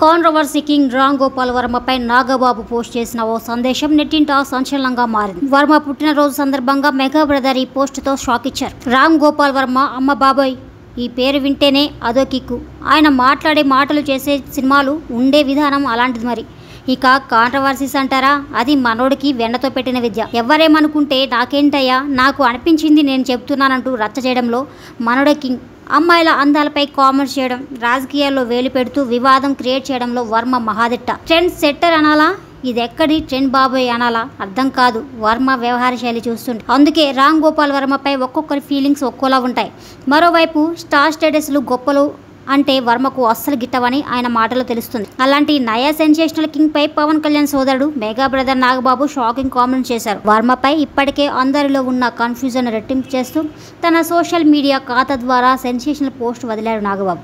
controversy king Ram Gopal వర్మపై Nagababu post చేసిన ఓ సందేశం నెట్టింట సంచలనంగా మారింది వర్మ పుట్టినరోజు సందర్భంగా మెగా బ్రదర్ ఈ పోస్టుతో షాక్ ఇచ్చారు రామ్ గోపాల్ వర్మ అమ్మ బాబాయ్ ఈ పేరు వింటేనే అదో కిక్కు ఆయన మాట్లాడే మాటలు చేసే సినిమాలు ఉండే విధానం అలాంటిది మరి ఇక కాంట్రవర్సీస్ అంటారా అది మనోడికి వెన్నతో పెట్టిన విద్య ఎవరేమనుకుంటే నాకేంటయ్యా నాకు అనిపించింది నేను చెప్తున్నానంటూ రచ్చ చేయడంలో మనోడే కింగ్ అమ్మాయిల అందాలపై కామెంట్స్ చేయడం రాజకీయాల్లో వేలు పెడుతూ వివాదం క్రియేట్ చేయడంలో వర్మ మహాదిట్ట ట్రెండ్ సెట్టర్ అనాలా ఇది ఎక్కడి ట్రెండ్ బాబోయ్ అనాలా అర్థం కాదు వర్మ వ్యవహార శైలి చూస్తుంటే అందుకే రామ్ గోపాల్ వర్మపై ఒక్కొక్కరి ఫీలింగ్స్ ఒక్కోలా ఉంటాయి మరోవైపు స్టార్ స్టేటస్లు గొప్పలు అంటే వర్మకు అస్సలు గిట్టవని ఆయన మాటలో తెలుస్తుంది అలాంటి నయా సెన్సేషనల్ కింగ్ పై పవన్ కళ్యాణ్ సోదరుడు mega brother Nagababu shocking comment చేశారు వర్మపై ఇప్పటికే అందరిలో ఉన్న కన్ఫ్యూజన్ రెట్టింపు చేస్తూ తన సోషల్ మీడియా ఖాతా ద్వారా సెన్సేషనల్ పోస్ట్ వదిలారు నాగబాబు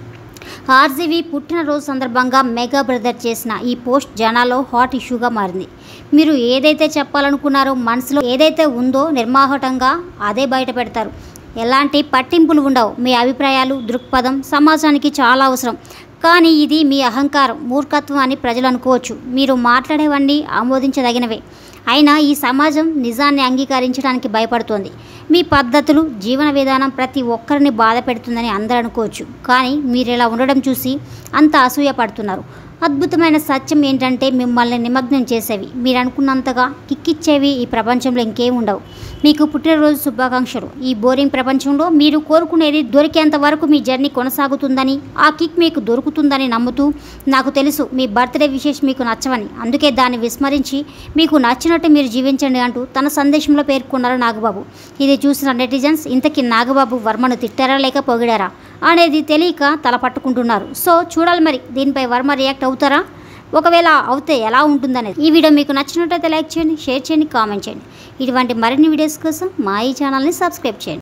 ఆర్జీవీ పుట్టినరోజు సందర్భంగా మెగా బ్రదర్ చేసిన ఈ పోస్ట్ జనాల్లో హాట్ ఇష్యూగా మారింది మీరు ఏదైతే చెప్పాలనుకున్నారో మనసులో ఏదైతే ఉందో నిర్మాహటంగా అదే బయట పెడతారు ఎలాంటి పట్టింపులు ఉండవు మీ అభిప్రాయాలు దృక్పథం సమాజానికి చాలా అవసరం కానీ ఇది మీ అహంకారం మూర్ఖత్వం అని ప్రజలు అనుకోవచ్చు మీరు మాట్లాడేవన్నీ ఆమోదించదగినవే అయినా ఈ సమాజం నిజాన్ని అంగీకరించడానికి భయపడుతోంది మీ పద్ధతులు జీవన విధానం ప్రతి ఒక్కరిని బాధ పెడుతుందని అందరూ అనుకోవచ్చు కానీ మీరు ఇలా ఉండడం చూసి అంత అసూయ పడుతున్నారు అద్భుతమైన సత్యం ఏంటంటే మిమ్మల్ని నిమగ్నం చేసేవి మీరు అనుకున్నంతగా కిక్కిచ్చేవి ఈ ప్రపంచంలో ఇంకేం ఉండవు మీకు పుట్టినరోజు శుభాకాంక్షలు ఈ బోరింగ్ ప్రపంచంలో మీరు కోరుకునేది దొరికేంత వరకు మీ జర్నీ కొనసాగుతుందని ఆ కిక్ మీకు దొరుకుతుందని నమ్ముతూ నాకు తెలుసు మీ బర్త్డే విశేష్ మీకు నచ్చవని అందుకే దాన్ని విస్మరించి మీకు నచ్చినట్టు మీరు జీవించండి అంటూ తన సందేశంలో పేర్కొన్నారు నాగబాబు ఇది చూసిన నెటిజన్స్ ఇంతకీ నాగబాబు వర్మను తిట్టారా లేక పొగిడారా అనేది తెలియక తల పట్టుకుంటున్నారు సో చూడాలి మరి దీనిపై వర్మ రియాక్ట్ అవుతారా ఒకవేళ అవుతే ఎలా ఉంటుందనేది ఈ వీడియో మీకు నచ్చినట్టయితే లైక్ చేయండి షేర్ చేయండి కామెంట్ చేయండి ఇటువంటి మరిన్ని వీడియోస్ కోసం మా ఈ ఛానల్ని సబ్స్క్రైబ్ చేయండి